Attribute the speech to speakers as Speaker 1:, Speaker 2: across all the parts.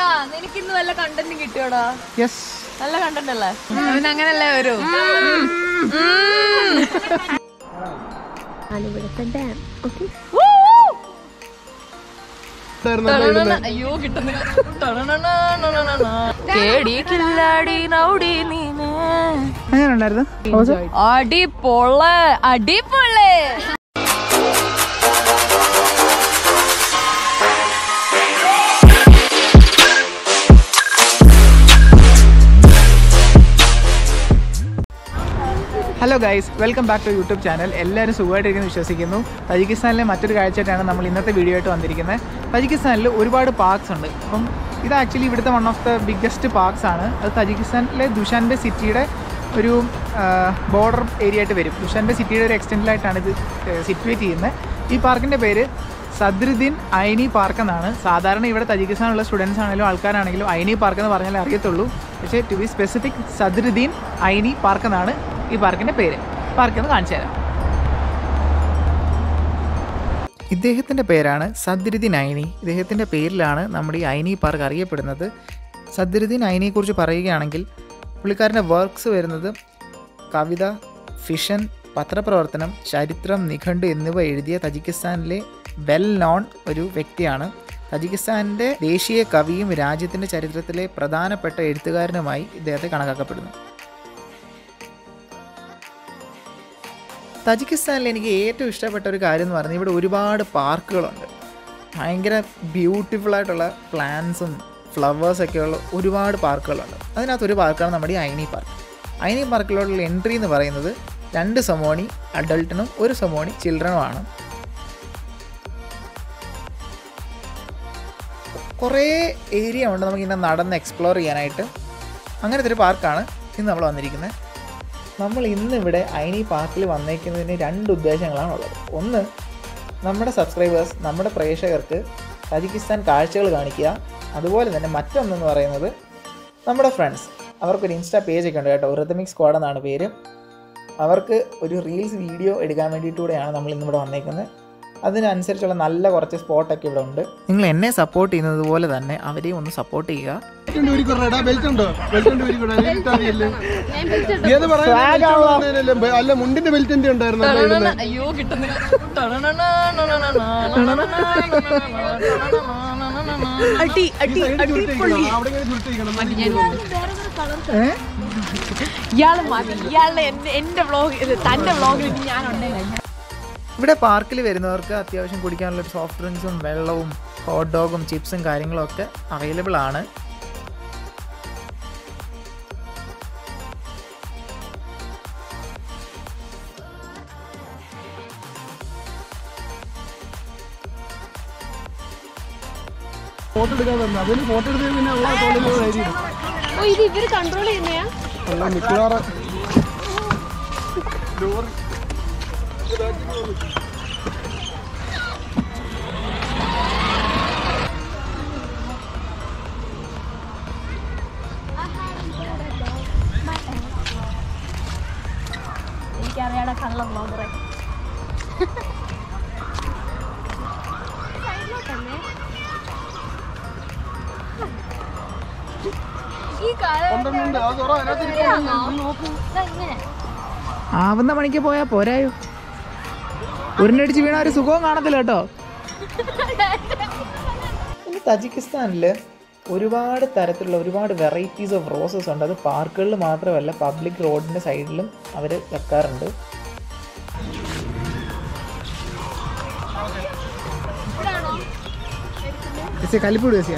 Speaker 1: നിനക്ക് ഇന്ന് വല്ല കണ്ടന്റ് കിട്ടിയോടാ
Speaker 2: യെസ്
Speaker 1: നല്ല കണ്ടന്റ് അല്ലേ അവൻ അങ്ങനല്ലേ വരൂ അയ്യോ കിട്ടുന്നില്ല കേടി കില്ലാടി നൗടി നീന്
Speaker 2: അങ്ങനെ ഉണ്ടായിരുന്നു
Speaker 1: അടിപൊള അടിപൊളി
Speaker 2: hello guys welcome back to YouTube channel എല്ലാവരും സുഖമായിട്ടിരിക്കുന്നു വിശ്വസിക്കുന്നു തജിക്കിസ്ഥാനിലെ മറ്റൊരു കാഴ്ചയായിട്ടാണ് നമ്മൾ ഇന്നത്തെ വീഡിയോ ആയിട്ട് വന്നിരിക്കുന്നത് തജിക്കിസ്ഥാനിൽ ഒരുപാട് പാർക്സ് ഉണ്ട് അപ്പം ഇത് ആക്ച്വലി ഇവിടുത്തെ one of the biggest parks ആണ് അത് തജിക്കിസ്ഥാനിലെ ദുഷാൻബെ സിറ്റിയുടെ ഒരു ബോർഡർ ഏരിയ ആയിട്ട് വരും ദുഷാൻബെ സിറ്റിയുടെ ഒരു എക്സ്റ്റെൻഡിലായിട്ടാണ് ഇത് സിറ്റുവേറ്റ് ചെയ്യുന്നത് ഈ പാർക്കിൻ്റെ പേര് സദ്രുദ്ദീൻ ഐനി പാർക്ക് എന്നാണ് സാധാരണ ഇവിടെ തജിക്കിസ്ഥാനുള്ള സ്റ്റുഡൻസ് ആണെങ്കിലും ആൾക്കാരാണെങ്കിലും ഐനി പാർക്ക് എന്ന് പറഞ്ഞാലേ അറിയത്തുള്ളൂ പക്ഷേ to be specific Sadriddin Ayni park എന്നാണ് ഈ പാർക്കിൻ്റെ പേര് പാർക്ക് എന്ന് കാണിച്ചു തരാം ഇദ്ദേഹത്തിൻ്റെ പേരാണ് സദ്രുദ്ദീൻ ഐനി ഇദ്ദേഹത്തിൻ്റെ പേരിലാണ് നമ്മുടെ ഈ ഐനി പാർക്ക് അറിയപ്പെടുന്നത് സദ്രുദ്ദീൻ ഐനിയെക്കുറിച്ച് പറയുകയാണെങ്കിൽ പുള്ളിക്കാരൻ്റെ വർക്ക്സ് വരുന്നത് കവിത ഫിഷൻ പത്രപ്രവർത്തനം ചരിത്രം നിഘണ്ടു എന്നിവ എഴുതിയ തജിക്കിസ്ഥാനിലെ വെൽ നോൺ ഒരു വ്യക്തിയാണ് തജിക്കിസ്ഥാനിൻ്റെ ദേശീയ കവിയും രാജ്യത്തിൻ്റെ ചരിത്രത്തിലെ പ്രധാനപ്പെട്ട എഴുത്തുകാരനുമായി ഇദ്ദേഹത്തെ കണക്കാക്കപ്പെടുന്നു തജിക്കിസ്ഥാനിൽ എനിക്ക് ഏറ്റവും ഇഷ്ടപ്പെട്ട ഒരു കാര്യം എന്ന് പറഞ്ഞാൽ ഇവിടെ ഒരുപാട് പാർക്കുകളുണ്ട് ഭയങ്കര ബ്യൂട്ടിഫുൾ ആയിട്ടുള്ള പ്ലാന്റ്സും ഫ്ലവേഴ്സൊക്കെയുള്ള ഒരുപാട് പാർക്കുകളുണ്ട് അതിനകത്ത് ഒരു പാർക്കാണ് നമ്മുടെ ഈ ഐനി പാർക്ക് ഐനി പാർക്കിലോട്ടുള്ള എൻട്രി എന്ന് പറയുന്നത് രണ്ട് സമോണി അഡൾട്ടിനും ഒരു സമോണി ചിൽഡ്രനുമാണ് കുറേ ഏരിയ ഉണ്ട് നമുക്കിങ്ങനെ നടന്ന് എക്സ്പ്ലോർ ചെയ്യാനായിട്ട് അങ്ങനത്തെ ഒരു പാർക്കാണ് ഇന്ന് നമ്മൾ വന്നിരിക്കുന്നത് നമ്മൾ ഇന്ന് ഇവിടെ ഐനി പാർക്കിൽ വന്നേക്കുന്നതിന് രണ്ട് ഉദ്ദേശങ്ങളാണ് ഉള്ളത് ഒന്ന് നമ്മുടെ സബ്സ്ക്രൈബേഴ്സ് നമ്മുടെ പ്രേക്ഷകർക്ക് തജിക്കിസ്ഥാൻ കാഴ്ചകൾ കാണിക്കുക അതുപോലെ തന്നെ മറ്റൊന്നെന്ന് പറയുന്നത് നമ്മുടെ ഫ്രണ്ട്സ് അവർക്കൊരു ഇൻസ്റ്റാ പേജൊക്കെ ഉണ്ട് കേട്ടോ റിതമിക് സ്ക്വാഡ് എന്നാണ് പേര് അവർക്ക് ഒരു റീൽസ് വീഡിയോ എടുക്കാൻ വേണ്ടിയിട്ടൂടെയാണ് നമ്മൾ ഇന്നിവിടെ വന്നേക്കുന്നത് അതിനനുസരിച്ചുള്ള നല്ല കുറച്ച് സ്പോട്ടൊക്കെ ഇവിടെ ഉണ്ട് നിങ്ങൾ എന്നെ സപ്പോർട്ട് ചെയ്യുന്നത് പോലെ തന്നെ അവരെയും ഒന്ന് സപ്പോർട്ട് ചെയ്യുക
Speaker 3: ബെൽറ്റ് ഊരിക്കൊടുടാ, ബെൽറ്റ് ഉണ്ടോ ബെൽറ്റ് ഉണ്ട് ഊരിക്കൊടാ, അതിന് ഇട്ടാ മതിയല്ലേ? നീ അത് പറയാൻ ബെൽറ്റ് ഉള്ളതാണേലല്ലേ, ബെ- അല്ല മുണ്ടിന്റെ ബെൽറ്റ് എന്റെ ഉണ്ടായിരുന്നു അല്ലേ ഇടുന്നെ?
Speaker 1: അയ്യോ കിട്ടുന്നില്ല അടി അടി അടിപൊളി
Speaker 3: അവിടെ ഇങ്ങനെ ചുരുട്ടിയിരിക്കണം.
Speaker 1: ഇയാള് മതി ഇയാളുടെ എന്റെ എന്റെ വ്ളോഗ് തന്റെ വ്ളോഗിൽ ഞാനുണ്ടെങ്കിൽ
Speaker 2: ഇവിടെ പാർക്കിൽ വരുന്നവർക്ക് അത്യാവശ്യം കുടിക്കാനുള്ള സോഫ്റ്റ് ഡ്രിങ്ക്സും വെള്ളവും ഹോട്ട് ഡോഗും ചിപ്സും കാര്യങ്ങളും ഒക്കെ അവൈലബിൾ ആണ്
Speaker 3: ഫോട്ടോ എടുക്കാൻ തന്നെ അതിന് ഫോട്ടോ എടുത്ത് പിന്നെ ഉള്ള തോന്നുന്നത് ആയിരിക്കും
Speaker 1: ഓ ഇത് ഇവര് കൺട്രോൾ ചെയ്യുന്നയാ
Speaker 3: അല്ല മിക്കവാറും
Speaker 1: എനിക്കറിയാടാ കള്ള വ്ളോഗറെ ഈ
Speaker 3: പന്ത്രണ്ട് ആ തുറ അതിനകത്ത് ഇരിപ്പുണ്ട്. നോക്ക്
Speaker 1: ഇങ്ങനെ
Speaker 2: ആവുന്ന മണിക്ക് പോയാൽ പോരായോ ഉരുണ്ടടിച്ച് വീണ ഒരു സുഖവും കാണത്തില്ല കേട്ടോ ഇനി തജിക്കിസ്ഥാനിൽ ഒരുപാട് തരത്തിലുള്ള ഒരുപാട് വെറൈറ്റീസ് ഓഫ് റോസസ് ഉണ്ട് അത് പാർക്കുകളിൽ മാത്രമല്ല പബ്ലിക് റോഡിൻ്റെ സൈഡിലും അവർ വെക്കാറുണ്ട് കലിപ്പൂട് വെച്ചാ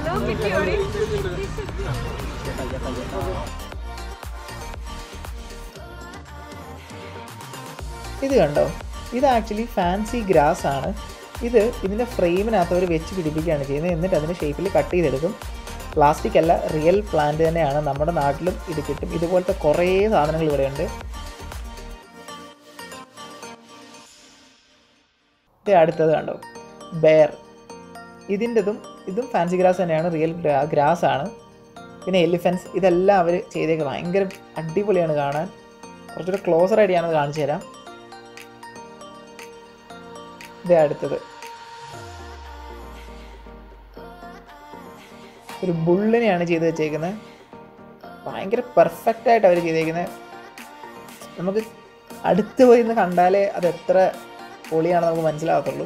Speaker 2: ഇത് കണ്ടോ ഇത് ആക്ച്വലി ഫാൻസി ഗ്രാസ് ആണ് ഇത് ഇതിൻ്റെ ഫ്രെയിമിനകത്ത് അവർ വെച്ച് പിടിപ്പിക്കുകയാണ് ചെയ്യുന്നത് എന്നിട്ട് അതിൻ്റെ ഷേപ്പിൽ കട്ട് ചെയ്തെടുക്കും പ്ലാസ്റ്റിക് അല്ല റിയൽ പ്ലാന്റ് തന്നെയാണ് നമ്മുടെ നാട്ടിലും ഇത് കിട്ടും ഇതുപോലത്തെ കുറേ സാധനങ്ങൾ ഇവിടെയുണ്ട് ഇത് അടുത്തത് കണ്ടോ ബെയർ ഇതിൻ്റെതും ഇതും ഫാൻസി ഗ്രാസ് തന്നെയാണ് റിയൽ ഗ്രാസ് ആണ് പിന്നെ എലിഫൻസ് ഇതെല്ലാം അവർ ചെയ്തേക്ക് ഭയങ്കര അടിപൊളിയാണ് കാണാൻ കുറച്ചുകൂടെ ക്ലോസർ ആയിട്ട് ഞാനത് കാണിച്ചു തരാം ഇത് അടുത്തത് ഒരു ബുള്ളിനെയാണ് ചെയ്ത് വെച്ചേക്കുന്നത് ഭയങ്കര പെർഫെക്റ്റ് ആയിട്ട് അവർ ചെയ്തേക്കുന്നത് നമുക്ക് അടുത്ത് പോയി നിന്ന് കണ്ടാലേ അത് എത്ര പൊളിയാണെന്ന് നമുക്ക് മനസ്സിലാകത്തുള്ളൂ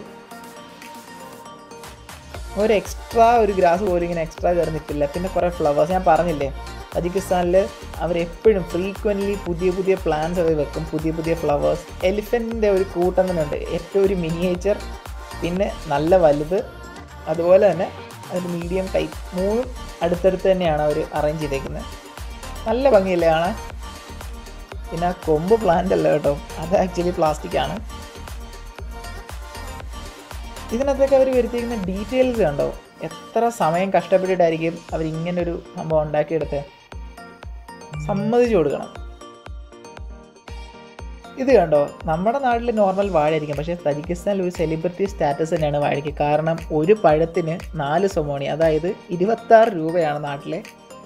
Speaker 2: ഒരു എക്സ്ട്രാ ഒരു ഗ്രാസ് പോലും ഇങ്ങനെ എക്സ്ട്രാ കയറി നിൽക്കില്ല പിന്നെ കുറേ ഫ്ലവേഴ്സ് ഞാൻ പറഞ്ഞില്ലേ തജിക്കിസ്ഥാനിൽ അവരെപ്പോഴും ഫ്രീക്വൻ്റ്ലി പുതിയ പുതിയ പ്ലാന്റ്സ് അവർ വെക്കും പുതിയ പുതിയ ഫ്ലവേഴ്സ് എലിഫൻറ്റിൻ്റെ ഒരു കൂട്ടം തന്നെ ഉണ്ട് ഏറ്റവും ഒരു മിനിയേച്ചർ പിന്നെ നല്ല വലുത് അതുപോലെ തന്നെ ഒരു മീഡിയം ടൈപ്പ് മൂന്നും അടുത്തടുത്ത് തന്നെയാണ് അവർ അറേഞ്ച് ചെയ്തേക്കുന്നത് നല്ല ഭംഗിയല്ലേ കാണാൻ പിന്നെ ആ കൊമ്പ് പ്ലാന്റ് അല്ല കേട്ടോ അത് ആക്ച്വലി പ്ലാസ്റ്റിക് ആണ് ഇതിനകത്തൊക്കെ അവർ വരുത്തിയിരിക്കുന്ന ഡീറ്റെയിൽസ് കണ്ടോ എത്ര സമയം കഷ്ടപ്പെട്ടിട്ടായിരിക്കും അവർ ഇങ്ങനൊരു സംഭവം ഉണ്ടാക്കിയെടുത്ത് സമ്മതിച്ചു കൊടുക്കണം ഇത് കണ്ടോ നമ്മുടെ നാട്ടിൽ നോർമൽ വാഴയായിരിക്കും പക്ഷേ തജിക്കിസ്ഥാനിൽ ഒരു സെലിബ്രിറ്റി സ്റ്റാറ്റസ് തന്നെയാണ് വാഴയ്ക്ക് കാരണം ഒരു പഴത്തിന് നാല് സൊമോണി അതായത് ഇരുപത്താറ് രൂപയാണ് നാട്ടിലെ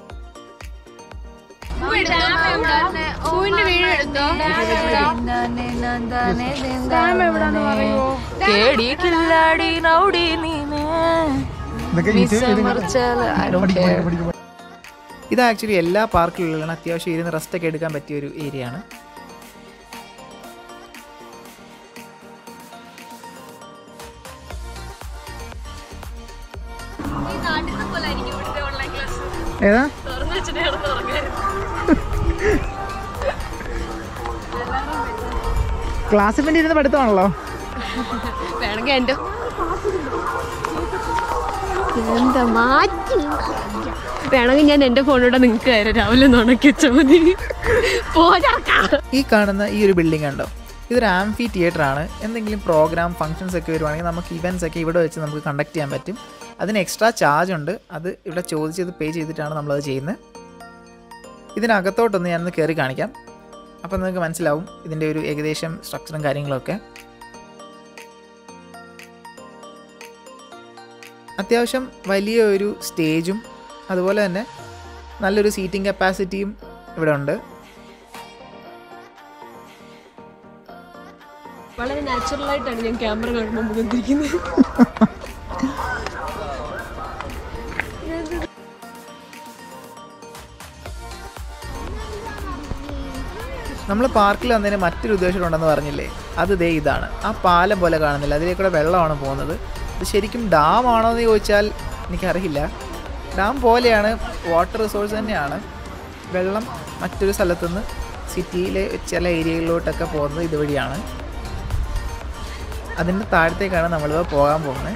Speaker 1: പൂവിന്റെ വീട് എടുത്തോ
Speaker 4: കേടി കില്ലാടി നൗടി നീനെ
Speaker 3: ഇതൊക്കെ
Speaker 2: ഇത് ആക്ച്വലി എല്ലാ പാർക്കിലുള്ള അത്യാവശ്യം ഇരുന്ന് റെസ്റ്റ് ഒക്കെ എടുക്കാൻ പറ്റിയ ഒരു ഏരിയ ആണ് ഏതാ ക്ലാസ്സിൽ വേണ്ടി ഇരുന്ന് പഠിത്തമാണല്ലോ
Speaker 1: വേണമെങ്കിൽ എന്റെ എന്താ മാറ്റി വേണമെങ്കിൽ ഞാൻ എന്റെ ഫോണിലൂടെ നിങ്ങൾക്ക് തരാം രാവിലെ നുണക്കി വെച്ചാൽ മതി പോരാക്കാം
Speaker 2: ഈ കാണുന്ന ഈ ഒരു ബിൽഡിംഗ് ഉണ്ടോ ഇതൊരു ആംഫി തിയേറ്റർ ആണ് എന്തെങ്കിലും പ്രോഗ്രാം ഫംഗ്ഷൻസ് ഒക്കെ വരുവാണെങ്കിൽ നമുക്ക് ഇവൻറ്റ്സ് ഒക്കെ ഇവിടെ വെച്ച് നമുക്ക് കണ്ടക്ട് ചെയ്യാൻ പറ്റും അതിന് എക്സ്ട്രാ ചാർജ് ഉണ്ട് അത് ഇവിടെ ചോദിച്ചത് പേ ചെയ്തിട്ടാണ് നമ്മളത് ചെയ്യുന്നത് ഇതിനകത്തോട്ടൊന്ന് ഞാനൊന്ന് കയറി കാണിക്കാം അപ്പോൾ നിങ്ങൾക്ക് മനസ്സിലാവും ഇതിൻ്റെ ഒരു ഏകദേശം സ്ട്രക്ചറും കാര്യങ്ങളൊക്കെ അത്യാവശ്യം വലിയ ഒരു സ്റ്റേജും അതുപോലെ തന്നെ നല്ലൊരു സീറ്റിംഗ് കപ്പാസിറ്റിയും ഇവിടെ ഉണ്ട്
Speaker 1: വളരെ നാച്ചുറൽ ആയിട്ടാണ് ഞാൻ ക്യാമറ കാണുമ്പോൾ മുഖം തിരിക്കുന്നത്
Speaker 2: നമ്മൾ പാർക്കിൽ വന്നതിന് മറ്റൊരു ഉദ്ദേശം ഉണ്ടെന്ന് പറഞ്ഞില്ലേ അത് ദേ ഇതാണ് ആ പാലം പോലെ കാണുന്നില്ല അതിലേക്കൂടെ വെള്ളമാണ് പോകുന്നത് ഇത് ശരിക്കും ഡാം ആണോ എന്ന് ചോദിച്ചാൽ എനിക്കറിയില്ല ഡാം പോലെയാണ് വാട്ടർ റിസോഴ്സ് തന്നെയാണ് വെള്ളം മറ്റൊരു സ്ഥലത്തുനിന്ന് സിറ്റിയിലെ ചില ഏരിയകളിലോട്ടൊക്കെ പോകുന്നത് ഇതുവഴിയാണ് അതിൻ്റെ താഴത്തേക്കാണ് നമ്മളിപ്പോൾ പോകാൻ പോകുന്നത്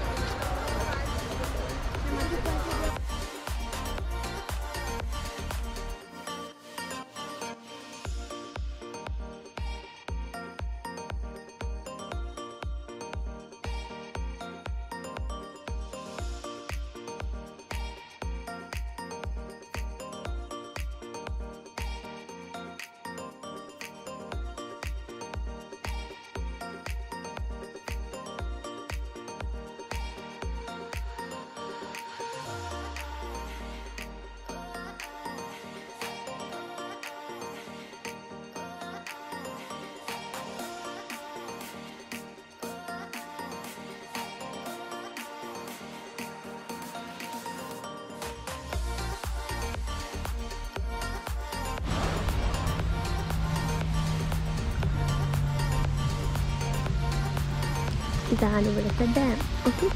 Speaker 1: ഇതാണ് ഇവിടുത്തെ ഡാം ഓക്കെ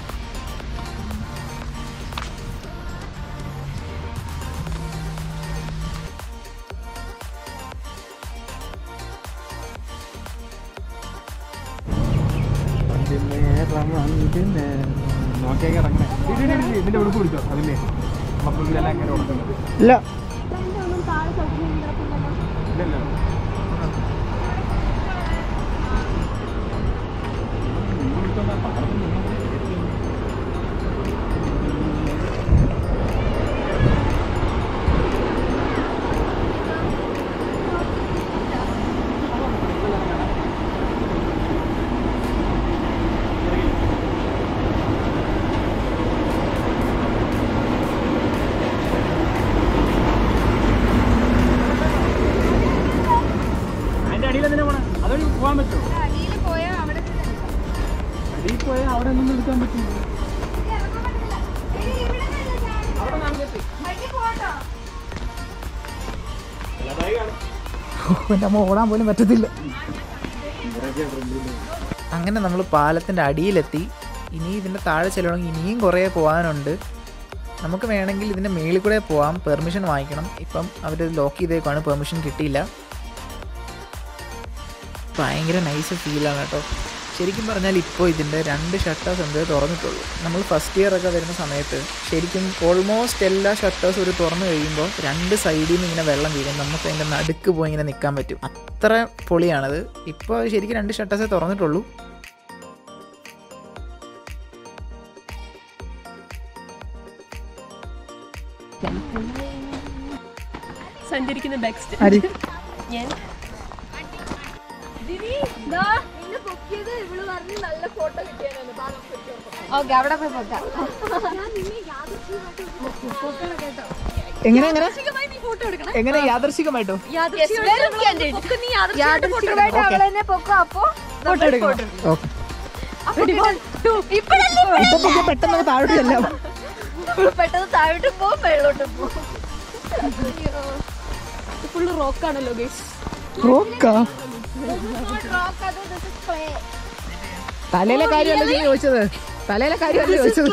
Speaker 3: നോക്കിയൊക്കെ ഇറങ്ങണേ ഇതിന്റെ ഉടുപ്പ് പിടിച്ചോ അതില്ലേ മക്കളിലെല്ലാം എങ്ങനെ ഉടക്കുന്നത്
Speaker 2: ഇല്ല
Speaker 3: ഇല്ലല്ലോ അതിന്റെ അടിയിൽ എന്തിനാ പോണേ അതുവഴി പോകാൻ പറ്റുമോ അടിയിൽ പോയാൽ അവിടെ
Speaker 2: എൻ്റെ അമ്മ ഓടാൻ പോലും പറ്റത്തില്ല അങ്ങനെ നമ്മൾ പാലത്തിൻ്റെ അടിയിലെത്തി ഇനി ഇതിൻ്റെ താഴെ ചെല്ലണമെങ്കിൽ ഇനിയും കുറേ പോകാനുണ്ട് നമുക്ക് വേണമെങ്കിൽ ഇതിൻ്റെ മേളിൽ കൂടെ പോവാം പെർമിഷൻ വാങ്ങിക്കണം ഇപ്പം അവർ ലോക്ക് ചെയ്തേക്കാണ് പെർമിഷൻ കിട്ടിയില്ല ഭയങ്കര നൈസ് ഫീലാണ് കേട്ടോ ശരിക്കും പറഞ്ഞാൽ ഇപ്പോൾ ഇതിൻ്റെ രണ്ട് ഷട്ടേഴ്സ് എന്തേ തുറന്നിട്ടുള്ളൂ നമ്മൾ ഫസ്റ്റ് ഇയർ ഒക്കെ വരുന്ന സമയത്ത് ശരിക്കും ഓൾമോസ്റ്റ് എല്ലാ ഷട്ടേഴ്സും ഒരു തുറന്നു കഴിയുമ്പോൾ രണ്ട് സൈഡിൽ നിന്ന് ഇങ്ങനെ വെള്ളം വീഴും നമുക്ക് അതിൻ്റെ നടുക്ക് പോയി ഇങ്ങനെ നിൽക്കാൻ പറ്റും അത്ര പൊളിയാണത് ഇപ്പോൾ ശരിക്കും രണ്ട് ഷട്ടേഴ്സേ തുറന്നിട്ടുള്ളൂ
Speaker 1: സഞ്ചരിക്കുന്ന ബെക്സ്റ്റ്
Speaker 2: അരി
Speaker 1: ഞാൻ
Speaker 5: ഓക്കെ അവിടെ പോയി പോക്കാം
Speaker 2: എങ്ങനെ എങ്ങനെ എങ്ങനെ യാദർശികമായിട്ടോ
Speaker 5: യാദൃശ്ചികമായിട്ട് അവൾ തന്നെ പൊക്കോ അപ്പൊ
Speaker 2: ഓക്കെ ഇപ്പൊ പൊക്കിയാ പെട്ടെന്ന് താഴോട്ട് ചെല്ലാം
Speaker 5: പെട്ടെന്ന് താഴോട്ട് പോകും വെള്ളോട്ട് പോകും
Speaker 1: ഫുള്ള് റോക്കാണല്ലോ ഗൈസ്
Speaker 2: റോക്കാ തലയിലെ കാര്യമല്ല നീ ചോദിച്ചത് തലയിലെ കാര്യമല്ല ചോദിച്ചത്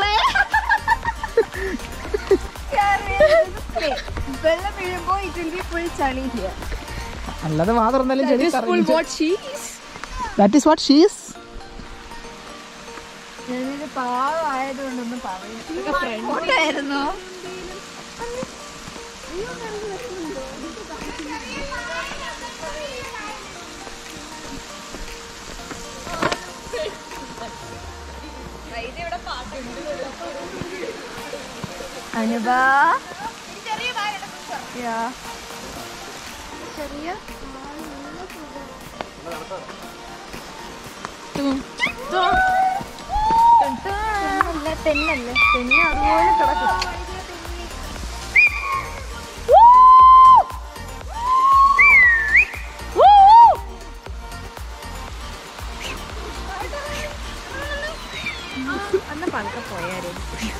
Speaker 5: വെള്ളം വീഴുമ്പോ ഇറ്റ് വിൽ ബി ഫുൾ ചളി ഹിയർ
Speaker 2: അല്ലാതെ മാത്രം എന്തായാലും ചെടി
Speaker 1: full what she's
Speaker 2: that is what she's
Speaker 5: ഞാനൊരു പാവമായതുകൊണ്ടൊന്നും പറയുന്നു അനുപ Yeah. തെന്നല്ല തെന്നല്ലേ തെന്ന് അതുപോലെ കിടക്കും അന്ന് പതുക്കെ പോയാരേ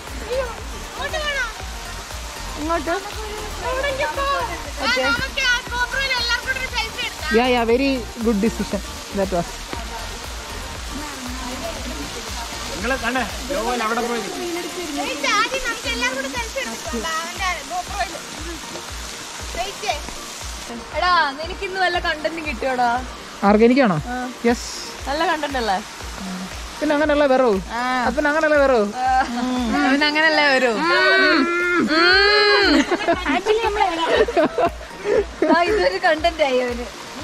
Speaker 5: ഇങ്ങോട്ട്
Speaker 2: yeah yeah very good decision that was
Speaker 5: എടാ നിനക്ക് ഇന്ന് വല്ല കണ്ടന്റ് കിട്ടിയോടാ
Speaker 2: ആർഗനിക്കാണോ യെസ്
Speaker 5: നല്ല കണ്ടന്റ് അല്ലേ
Speaker 2: പിന്നെ അങ്ങനെയല്ല വരോ അപ്പൻ അങ്ങനെയല്ല വരോ
Speaker 5: അവൻ അങ്ങനല്ലേ വരൂ ഇതൊരു കണ്ടന്റ് ആയി അവന്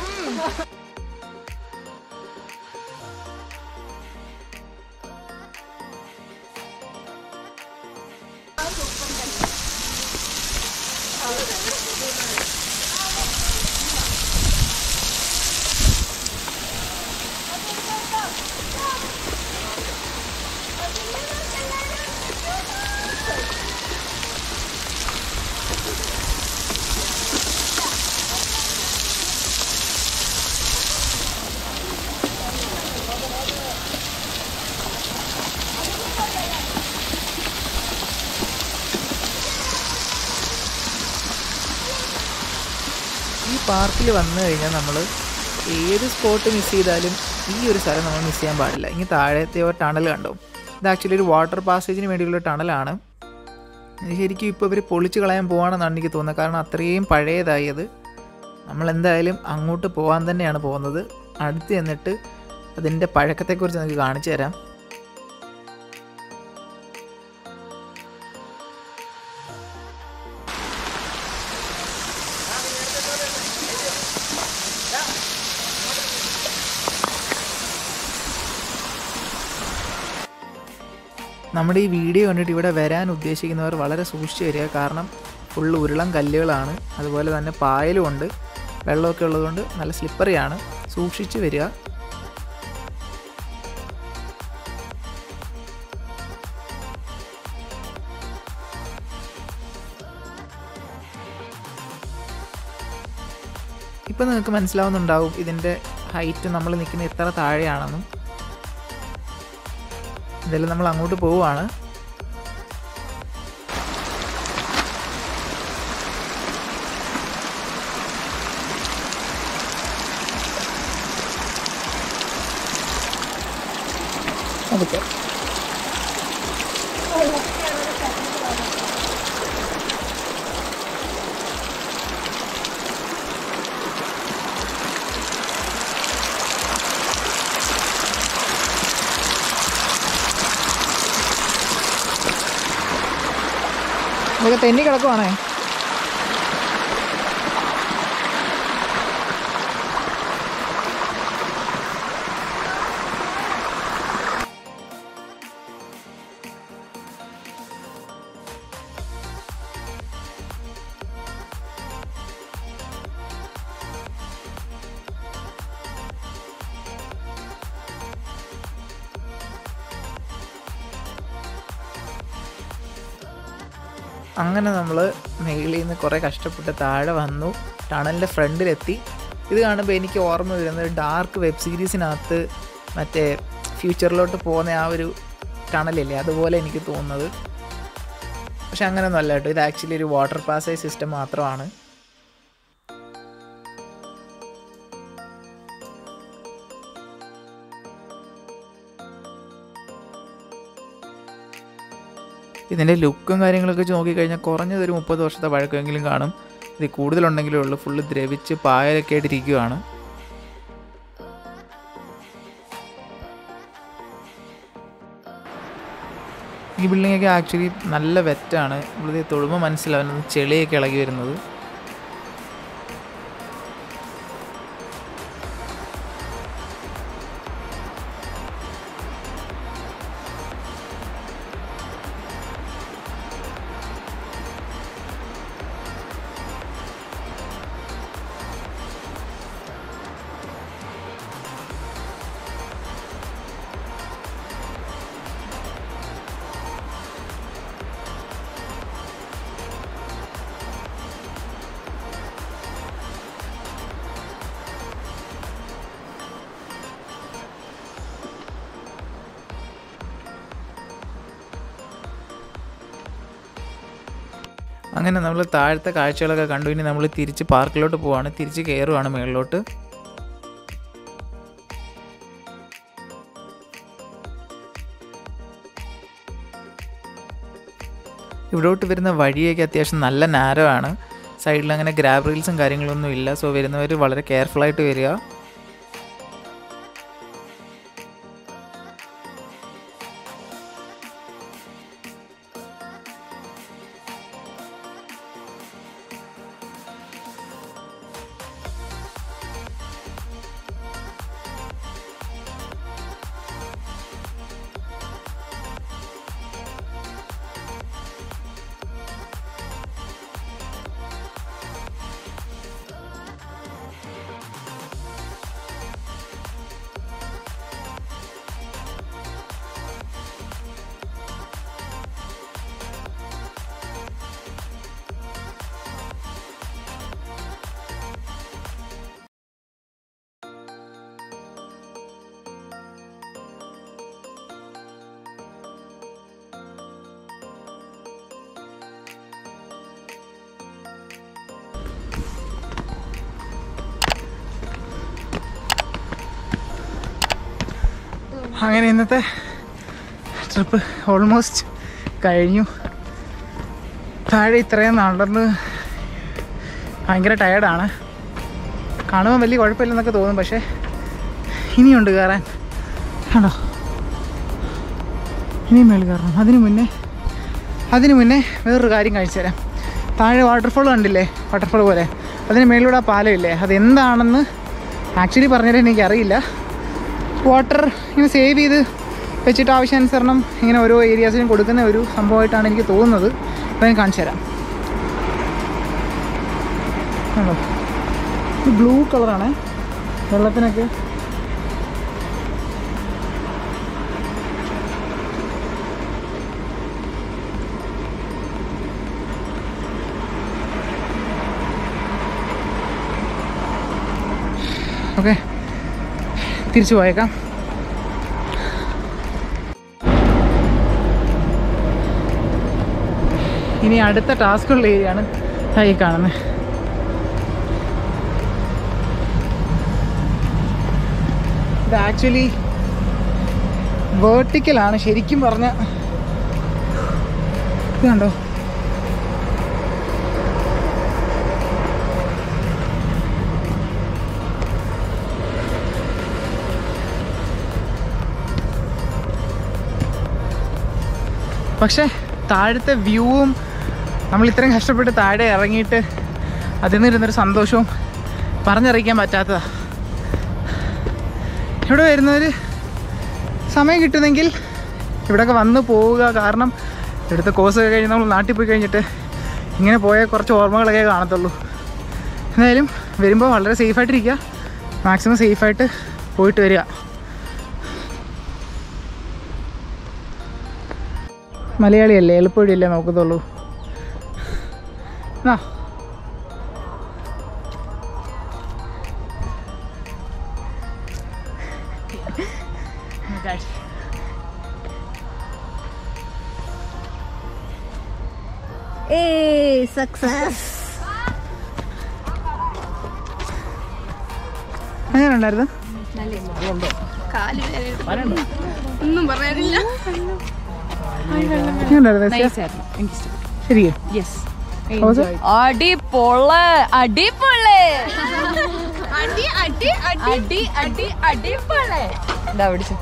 Speaker 2: ഈ പാർക്കിൽ വന്നു കഴിഞ്ഞാൽ നമ്മൾ ഏത് സ്പോട്ട് മിസ് ചെയ്താലും ഈ ഒരു സ്ഥലം നമ്മൾ മിസ് ചെയ്യാൻ പാടില്ല ഇനി താഴത്തെ ഒരു ടണൽ കണ്ടോ ഇത് ആക്ച്വലി ഒരു വാട്ടർ പാസേജിന് വേണ്ടിയുള്ള ടണലാണ് ഇത് ശരിക്കും ഇപ്പോൾ ഇവർ പൊളിച്ച് കളയാൻ പോവാണെന്നാണ് എനിക്ക് തോന്നുന്നത് കാരണം അത്രയും പഴയതായി അത് നമ്മൾ എന്തായാലും അങ്ങോട്ട് പോകാൻ തന്നെയാണ് പോകുന്നത് അടുത്ത് ചെന്നിട്ട് അതിൻ്റെ പഴക്കത്തെക്കുറിച്ച് നിങ്ങൾക്ക് കാണിച്ചു തരാം നമ്മുടെ ഈ വീഡിയോ കണ്ടിട്ട് ഇവിടെ വരാൻ ഉദ്ദേശിക്കുന്നവർ വളരെ സൂക്ഷിച്ച് വരിക കാരണം ഫുള്ള് ഉരുളം കല്ലുകളാണ് അതുപോലെ തന്നെ പായലും ഉണ്ട് വെള്ളമൊക്കെ ഉള്ളതുകൊണ്ട് നല്ല സ്ലിപ്പറിയാണ് സൂക്ഷിച്ച് വരിക ഇപ്പം നിങ്ങൾക്ക് മനസ്സിലാവുന്നുണ്ടാവും ഇതിൻ്റെ ഹൈറ്റ് നമ്മൾ നിൽക്കുന്ന എത്ര താഴെയാണെന്നും എന്തായാലും നമ്മൾ അങ്ങോട്ട് പോവുകയാണ് അതൊക്കെ ഇതൊക്കെ തെന്നി കിടക്കുവാണേ അങ്ങനെ നമ്മൾ മേളിൽ നിന്ന് കുറേ കഷ്ടപ്പെട്ട് താഴെ വന്നു ടണലിൻ്റെ ഫ്രണ്ടിലെത്തി ഇത് കാണുമ്പോൾ എനിക്ക് ഓർമ്മ വരുന്നത് ഡാർക്ക് വെബ് സീരീസിനകത്ത് മറ്റേ ഫ്യൂച്ചറിലോട്ട് പോകുന്ന ആ ഒരു ടണലില്ലേ അതുപോലെ എനിക്ക് തോന്നുന്നത് പക്ഷെ അങ്ങനെയൊന്നും അല്ല കേട്ടോ ഇത് ആക്ച്വലി ഒരു വാട്ടർ പാസേജ് സിസ്റ്റം മാത്രമാണ് ഇതിൻ്റെ ലുക്കും കാര്യങ്ങളൊക്കെ വെച്ച് നോക്കിക്കഴിഞ്ഞാൽ കുറഞ്ഞത് ഒരു മുപ്പത് വർഷത്തെ പഴക്കമെങ്കിലും കാണും ഇത് കൂടുതലുണ്ടെങ്കിലേ ഉള്ളൂ ഫുള്ള് ദ്രവിച്ച് പായലൊക്കെ ആയിട്ടിരിക്കുവാണ് ഈ ബിൽഡിംഗ് ഒക്കെ ആക്ച്വലി നല്ല വെറ്റാണ് നമ്മളിത് തൊഴുമ്പോൾ മനസ്സിലാവുന്നത് ചെളിയൊക്കെ ഇളകി വരുന്നത് അങ്ങനെ നമ്മൾ താഴത്തെ കാഴ്ചകളൊക്കെ കണ്ടു ഇനി നമ്മൾ തിരിച്ച് പാർക്കിലോട്ട് പോവാണ് തിരിച്ച് കയറുവാണ് മുകളിലോട്ട് ഇവിടോട്ട് വരുന്ന വഴിയൊക്കെ അത്യാവശ്യം നല്ല നാരോ ആണ് സൈഡിൽ അങ്ങനെ ഗ്രാബ് റീൽസും കാര്യങ്ങളൊന്നും ഇല്ല സോ വരുന്നവർ വളരെ കെയർഫുൾ ആയിട്ട് വരിക അങ്ങനെ ഇന്നത്തെ ട്രിപ്പ് ഓൾമോസ്റ്റ് കഴിഞ്ഞു താഴെ ഇത്രയും നടന്ന് ഭയങ്കര ടയർഡാണ് കാണുമ്പോൾ വലിയ കുഴപ്പമില്ലെന്നൊക്കെ തോന്നും പക്ഷേ ഇനിയുണ്ട് കയറാൻ ആണോ ഇനിയും മേളിൽ കയറണം അതിന് മുന്നേ അതിന് മുന്നേ വേറൊരു കാര്യം കാണിച്ചു തരാം താഴെ വാട്ടർഫോൾ കണ്ടില്ലേ വാട്ടർഫോൾ പോലെ അതിന് മേളിലൂടെ ആ പാലമില്ലേ അതെന്താണെന്ന് ആക്ച്വലി പറഞ്ഞാൽ എനിക്കറിയില്ല വാട്ടർ ഇങ്ങനെ സേവ് ചെയ്ത് വെച്ചിട്ട് ആവശ്യാനുസരണം ഇങ്ങനെ ഓരോ ഏരിയാസിനും കൊടുക്കുന്ന ഒരു സംഭവമായിട്ടാണ് എനിക്ക് തോന്നുന്നത് അപ്പോൾ ഞാൻ കാണിച്ചു തരാം ആണോ ഇത് ബ്ലൂ കളറാണ് വെള്ളത്തിനൊക്കെ ഓക്കെ തിരിച്ചു പോയേക്കാം ഇനി അടുത്ത ടാസ്കുള്ള ഏരിയയാണ് ഈ കാണുന്നത് ഇത് ആക്ച്വലി വേർട്ടിക്കലാണ് ശരിക്കും പറഞ്ഞ ഇത് കണ്ടോ പക്ഷേ താഴത്തെ വ്യൂവും നമ്മൾ ഇത്രയും കഷ്ടപ്പെട്ട് താഴെ ഇറങ്ങിയിട്ട് അതിൽ നിന്നിരുന്നൊരു സന്തോഷവും പറഞ്ഞറിയിക്കാൻ പറ്റാത്തതാ ഇവിടെ വരുന്നവർ സമയം കിട്ടുന്നെങ്കിൽ ഇവിടെയൊക്കെ വന്ന് പോവുക കാരണം ഇവിടുത്തെ കോഴ്സ് ഒക്കെ കഴിഞ്ഞ് നമ്മൾ നാട്ടിൽ പോയി കഴിഞ്ഞിട്ട് ഇങ്ങനെ പോയ കുറച്ച് ഓർമ്മകളൊക്കെ കാണത്തുള്ളൂ എന്തായാലും വരുമ്പോൾ വളരെ സേഫായിട്ടിരിക്കുക മാക്സിമം സേഫായിട്ട് പോയിട്ട് വരിക മലയാളിയല്ലേ എളുപ്പവഴിയല്ലേ നോക്കത്തുള്ളൂ ആ
Speaker 1: ഏ സക്സസ്
Speaker 2: എങ്ങനെ ഉണ്ടായിരുന്നു
Speaker 1: ഒന്നും പറയാനില്ല
Speaker 2: എങ്ങനെ ഉണ്ടായിരുന്നു ശരിക്കും
Speaker 4: അടിപൊള് അടിപൊള് അടി അടി അടി അടി അടിപൊള് എന്താ പിടിച്ചു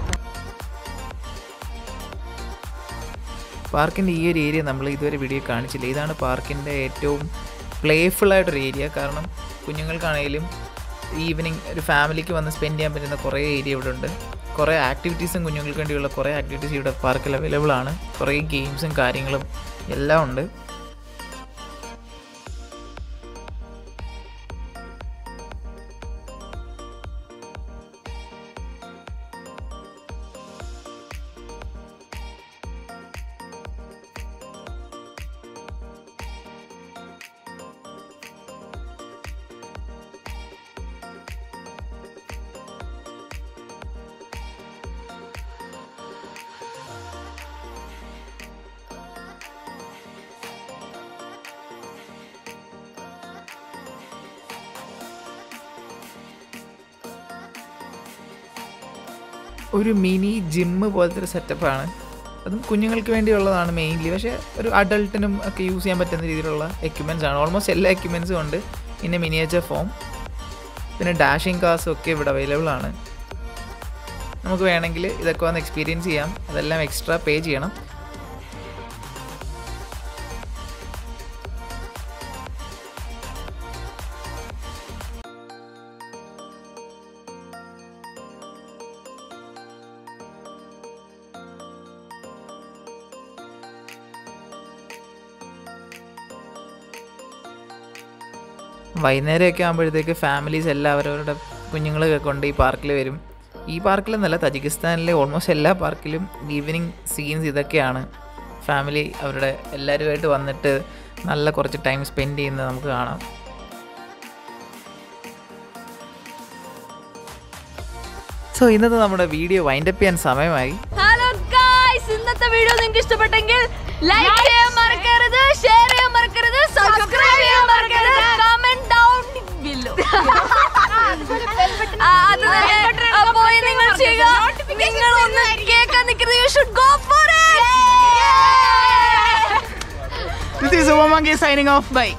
Speaker 2: പാർക്കിൻ്റെ ഈ ഒരു ഏരിയ നമ്മൾ ഇതുവരെ വീഡിയോ കാണിച്ചില്ല ഇതാണ് പാർക്കിൻ്റെ ഏറ്റവും പ്ലേഫുൾ ആയിട്ടൊരു ഏരിയ കാരണം കുഞ്ഞുങ്ങൾക്കാണെങ്കിലും ഈവനിങ് ഒരു ഫാമിലിക്ക് വന്ന് സ്പെൻഡ് ചെയ്യാൻ പറ്റുന്ന കുറേ ഏരിയ ഇവിടെ ഉണ്ട് കുറേ ആക്ടിവിറ്റീസും കുഞ്ഞുങ്ങൾക്ക് വേണ്ടിയുള്ള കുറേ ആക്ടിവിറ്റീസ് ഇവിടെ പാർക്കിൽ അവൈലബിൾ ആണ് കുറേ ഗെയിംസും കാര്യങ്ങളും എല്ലാം ഉണ്ട് ഒരു മിനി ജിമ്മ് പോലത്തെ ഒരു സെറ്റപ്പാണ് അതും കുഞ്ഞുങ്ങൾക്ക് വേണ്ടിയുള്ളതാണ് മെയിൻലി പക്ഷേ ഒരു അഡൾട്ടിനും ഒക്കെ യൂസ് ചെയ്യാൻ പറ്റുന്ന രീതിയിലുള്ള എക്യുപ്മെൻറ്റ്സ് ആണ് ഓൾമോസ്റ്റ് എല്ലാ എക്യുപ്മെൻറ്റ്സും ഉണ്ട് പിന്നെ മിനിയേച്ചർ ഫോം പിന്നെ ഡാഷിങ് കാർസും ഒക്കെ ഇവിടെ അവൈലബിൾ ആണ് നമുക്ക് വേണമെങ്കിൽ ഇതൊക്കെ വന്ന് എക്സ്പീരിയൻസ് ചെയ്യാം അതെല്ലാം എക്സ്ട്രാ പേ ചെയ്യണം വൈകുന്നേരമൊക്കെ ആകുമ്പോഴത്തേക്ക് ഫാമിലീസ് എല്ലാവരും അവരുടെ കുഞ്ഞുങ്ങളൊക്കെ കൊണ്ട് ഈ പാർക്കിൽ വരും ഈ പാർക്കിലെന്നല്ല തജിക്കിസ്ഥാനിലെ ഓൾമോസ്റ്റ് എല്ലാ പാർക്കിലും ഈവനിങ് സീൻസ് ഇതൊക്കെയാണ് ഫാമിലി അവരുടെ എല്ലാവരുമായിട്ട് വന്നിട്ട് നല്ല കുറച്ച് ടൈം സ്പെൻഡ് ചെയ്യുന്നത് നമുക്ക് കാണാം സോ ഇന്നത്തെ നമ്മുടെ വീഡിയോ വൈൻഡപ്പ് ചെയ്യാൻ സമയമായി
Speaker 4: ഹലോ ഗായ്സ് ഇന്നത്തെ വീഡിയോ നിങ്ങൾക്ക് ഇഷ്ടപ്പെട്ടെങ്കിൽ ലൈക്ക് ചെയ്യാൻ മറക്കരുത് ഷെയർ ചെയ്യാൻ മറക്കരുത് സബ്സ്ക്രൈബ് ചെയ്യാൻ മറക്കരുത് കമന്റ് ഡൗൺ ബില്ലോ അത് തന്നെ ആ, പോയി നിങ്ങൾ ചെയ്യുക നിങ്ങൾ ഒന്ന് കേൾക്കാൻ നിൽക്കരുത് you should go for
Speaker 2: this is ഉപമങ്കി സൈനിങ് ഓഫ് ബൈ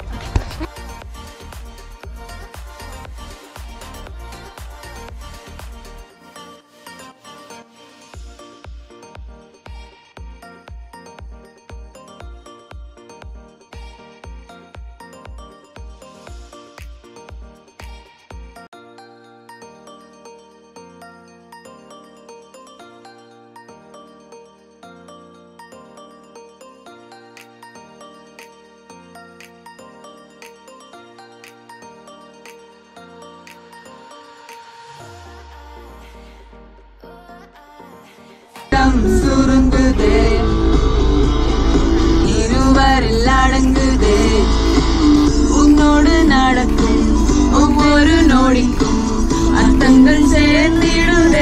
Speaker 4: சுருங்குது இருவரில் அடங்குது உன்னோடு நடக்கும் ஒவ்வொரு நொடிக்கும் அர்த்தங்கள் சேர்ந்திடுது